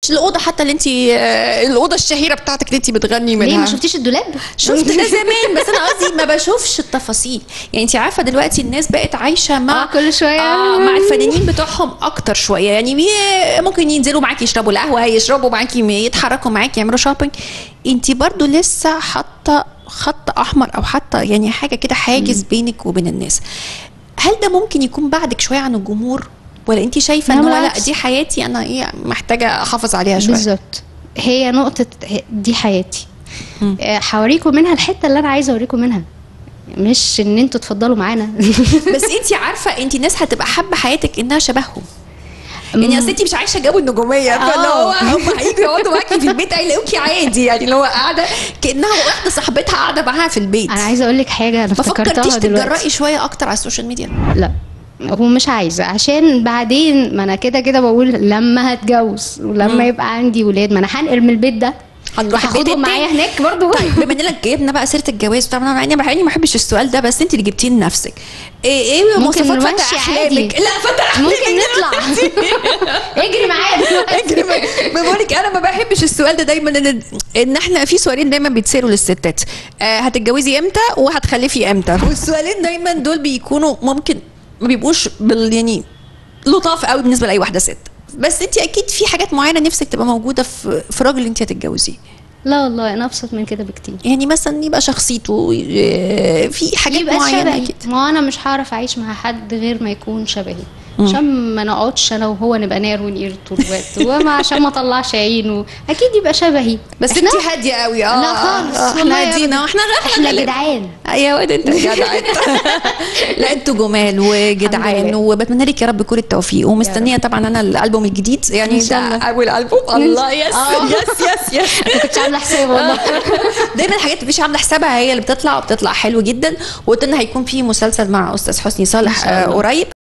الاوضه حتى اللي انت الاوضه الشهيره بتاعتك اللي انت بتغني منها ليه ما شفتيش الدولاب شفتها زمان بس انا قصدي ما بشوفش التفاصيل يعني انت عارفه دلوقتي الناس بقت عايشه مع آه، كل شوية. آه مع الفنانين بتوعهم اكتر شويه يعني بي- ممكن ينزلوا معاكي يشربوا القهوه يشربوا معاكي يتحركوا معاكي يعملوا شوبينج انت برضو لسه حاطه خط احمر او حاطه يعني حاجه كده حاجز بينك وبين الناس هل ده ممكن يكون بعدك شويه عن الجمهور ولا انت شايفه لا، ان هو لا بالعكس. دي حياتي انا ايه محتاجه احافظ عليها شويه بالظبط هي نقطة دي حياتي آه، هوريكم منها الحتة اللي أنا عايزة أوريكم منها مش إن أنتوا تفضلوا معانا بس انت عارفه انت الناس هتبقى حابه حياتك انها شبههم يعني اصل انت مش عايشه جو النجوميه فاللي هو آه. هم هيجوا يقعدوا معاكي في البيت هيلاقوكي عادي يعني اللي هو قاعده كانها واحده صاحبتها قاعده معاها في البيت أنا عايزة أقول لك حاجة أنا ما فكرتيش افتكرتها دلوقتي تتجرأي شويه اكتر على السوشيال ميديا لا هو مش عايزة عشان بعدين ما أنا كده كده بقول لما هتجوز ولما يبقى عندي ولاد ما أنا هنقل من البيت ده هنروح البيت هاخدهم التاني. معايا هناك برضو طيب بما اننا جبنا بقى سيره الجواز طبعا انا مع اني ما بحبش السؤال ده بس انت اللي جبتيه لنفسك ايه ايه ممكن مواصفات نمشي فتى عادي. احلامك لا فتى احلامك ممكن نطلع اجري معايا اجري دلوقتي بقول لك انا ما بحبش السؤال ده دايما ان ان احنا في سؤالين دايما بيتسالوا للستات آه هتتجوزي امتى وهتخلفي امتى والسؤالين دايما دول بيكونوا ممكن ما بيبقوش بال يعني لطاف قوي بالنسبه لاي واحده ست بس انت اكيد في حاجات معينه نفسك تبقى موجوده في في راجل انت هتتجوزيه لا والله انا ابسط من كده بكتير يعني مثلا يبقى شخصيته آه، في حاجات يبقى معينه شبهي اكيد ما انا مش هعرف اعيش مع حد غير ما يكون شبهي عشان ما نقعدش انا وهو نبقى نار ونقير طول الوقت وما عشان ما اطلعش عينه اكيد يبقى شبهي بس إحنا- انت هاديه قوي اه لا خالص آه، والله احنا هادينا أبداً. واحنا احنا غير جدعان يا واد انت جدع انت لا انتوا جمال وجدعان الحمد لله. وبتمنى لك يا رب كل التوفيق ومستنيه طبعا انا الالبوم الجديد يعني إن شاء ده الله. اول البوم الله يس آه. يس يس يس ما كنتش عامله حساب والله دايما الحاجات اللي مش عامله حسابها هي اللي بتطلع وبتطلع حلو جدا وقلت ان هيكون في مسلسل مع استاذ حسني صالح إن شاء الله. آه، قريب